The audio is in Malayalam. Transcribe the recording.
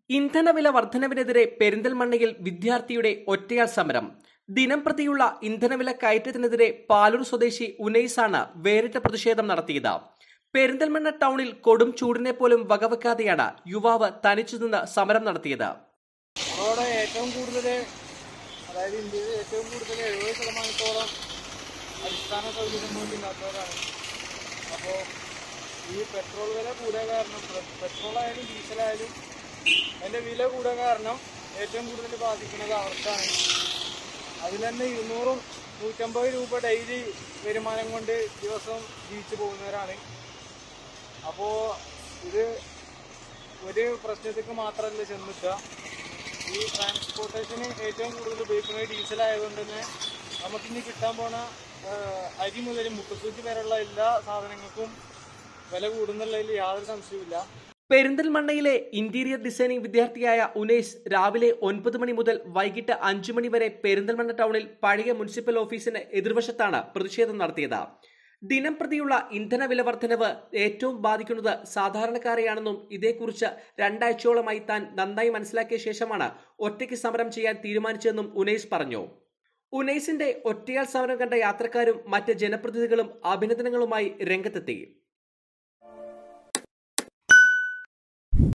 ഇന്ധനവില വർധനവിനെതിരെ പെരിന്തൽമണ്ണയിൽ വിദ്യാർത്ഥിയുടെ ഒറ്റയാൾ സമരം ദിനം പ്രതിയുള്ള ഇന്ധനവില കയറ്റത്തിനെതിരെ പാലൂർ സ്വദേശി ഉനൈസാണ് വേറിട്ട പ്രതിഷേധം നടത്തിയത് പെരിന്തൽമണ്ണ ടൗണിൽ കൊടും ചൂടിനെ പോലും വകവെക്കാതെയാണ് യുവാവ് തനിച്ചു നിന്ന് സമരം നടത്തിയത് അവിടെ ഏറ്റവും കൂടുതൽ അതായത് ഇന്ത്യയിൽ ഏറ്റവും കൂടുതൽ എഴുപത് ശതമാനത്തോളം അടിസ്ഥാന സൗകര്യങ്ങളില്ലാത്തവരാണ് അപ്പോൾ ഈ പെട്രോൾ വില കൂടിയ കാരണം പെട്രോൾ ആയാലും ഡീസലായാലും അതിൻ്റെ വില കൂടിയ കാരണം ഏറ്റവും കൂടുതൽ ബാധിക്കുന്നത് അവർക്കാണ് അതിൽ തന്നെ ഇരുന്നൂറും നൂറ്റമ്പത് രൂപ ഡെയിലി വരുമാനം കൊണ്ട് ദിവസം ജീവിച്ചു പോകുന്നവരാണ് അപ്പോൾ ഇത് ഒരു പ്രശ്നത്തേക്ക് മാത്രമല്ല ചെന്നിട്ടുക ഈ ട്രാൻസ്പോർട്ടേഷന് ഏറ്റവും കൂടുതൽ ഉപയോഗിക്കുന്നത് ഡീസൽ ആയതുകൊണ്ട് തന്നെ നമുക്കിനി കിട്ടാൻ പോണ ആ, അരി മുതൽ മുട്ടസൂചി വരെയുള്ള എല്ലാ സാധനങ്ങൾക്കും വില കൂടുന്നുള്ളതിൽ യാതൊരു സംശയവുമില്ല പെരിന്തൽമണ്ണയിലെ ഇന്റീരിയർ ഡിസൈനിംഗ് വിദ്യാർത്ഥിയായ ഉനൈസ് രാവിലെ ഒൻപത് മണി മുതൽ വൈകിട്ട് അഞ്ചു മണി വരെ പെരിന്തൽമണ്ണ ടൗണിൽ പഴയ മുനിസിപ്പൽ ഓഫീസിന് എതിർവശത്താണ് പ്രതിഷേധം നടത്തിയത് ദിനം പ്രതിയുള്ള ഇന്ധന വില വർധനവ് ഏറ്റവും ബാധിക്കുന്നത് സാധാരണക്കാരെയാണെന്നും ഇതേക്കുറിച്ച് രണ്ടാഴ്ചയോളമായി താൻ നന്നായി മനസ്സിലാക്കിയ ശേഷമാണ് ഒറ്റയ്ക്ക് സമരം ചെയ്യാൻ തീരുമാനിച്ചതെന്നും ഉനൈസ് പറഞ്ഞു ഉനൈസിന്റെ ഒറ്റയാൾ സമരം കണ്ട യാത്രക്കാരും മറ്റ് ജനപ്രതിനിധികളും അഭിനന്ദനങ്ങളുമായി രംഗത്തെത്തി